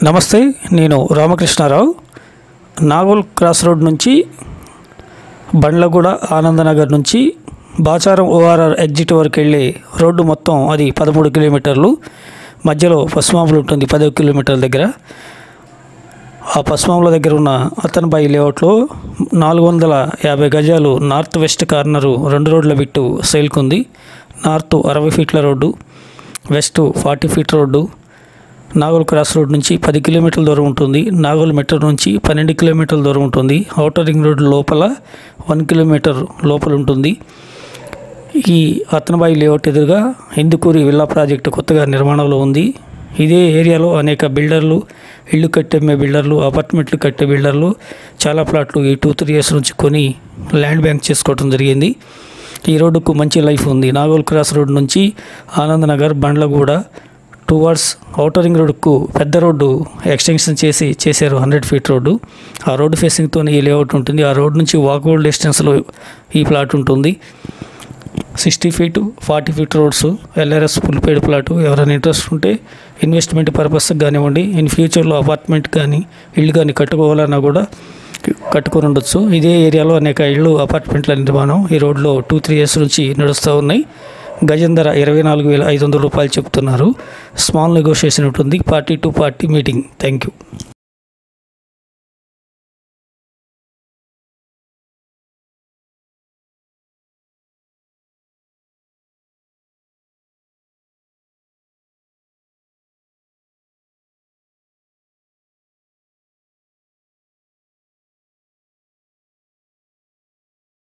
నమస్తే నేను Ramakrishna Rao Nagole cross road నుంచి బండ్లగూడ ఆనందనగర్ నుంచి బాచారం ఓఆర్ఆర్ ఎగ్జిట్ వరకు వెళ్ళే రోడ్డు మొత్తం అది పదమూడు కిలోమీటర్లు మధ్యలో పశ్చిమాములు ఉంటుంది పదో కిలోమీటర్ల దగ్గర ఆ పశ్చిమాముల దగ్గర ఉన్న అతన్బాయి లేఅవుట్లో నాలుగు వందల యాభై గజాలు నార్త్ వెస్ట్ కార్నరు రెండు రోడ్ల బిట్టు సేల్కుంది నార్త్ అరవై ఫీట్ల road west forty feet road Nagole cross road నుంచి పది కిలోమీటర్ల దూరం ఉంటుంది నాగోల్ మెట్రో నుంచి పన్నెండు కిలోమీటర్ల దూరం ఉంటుంది ఔటర్ రింగ్ రోడ్ లోపల వన్ కిలోమీటర్ లోపల ఉంటుంది ఈ అత్తనబాయి లేఅవుట్ ఎదురుగా ఇందుకూరి విల్లా ప్రాజెక్టు కొత్తగా నిర్మాణంలో ఉంది ఇదే ఏరియాలో అనేక బిల్డర్లు ఇల్లు కట్టే బిల్డర్లు అపార్ట్మెంట్లు కట్టే బిల్డర్లు చాలా ప్లాట్లు ఈ టూ త్రీ ఇయర్స్ నుంచి కొని ల్యాండ్ బ్యాంక్ చేసుకోవడం జరిగింది ఈ రోడ్డుకు మంచి లైఫ్ ఉంది నాగోల్ క్రాస్ రోడ్ నుంచి Anandnagar Bandlaguda towards outer ring రోడ్కు పెద్ద రోడ్డు ఎక్స్టెన్షన్ చేసి చేశారు హండ్రెడ్ ఫీట్ రోడ్డు ఆ రోడ్డు ఫేసింగ్తో ఈ లేఅవుట్ ఉంటుంది ఆ రోడ్ నుంచి వాకబుల్ డిస్టెన్స్లో ఈ ప్లాట్ ఉంటుంది sixty feet forty feet roads LRS full paid plot ఎవరైనా ఇంట్రెస్ట్ ఉంటే ఇన్వెస్ట్మెంట్ పర్పస్కి కానివ్వండి ఇన్ ఫ్యూచర్లో అపార్ట్మెంట్ కానీ ఇల్లు కానీ కట్టుకోవాలన్నా కూడా కట్టుకొని ఉండొచ్చు ఇదే ఏరియాలో అనేక ఇళ్ళు అపార్ట్మెంట్ల నిర్మాణం ఈ రోడ్లో టూ త్రీ ఇయర్స్ నుంచి నడుస్తూ ఉన్నాయి గజం ధర ఇరవై నాలుగు వేల ఐదు వందల రూపాయలు చెప్తున్నారు స్మాల్ నెగోషియేషన్ ఉంటుంది party to party meeting thank you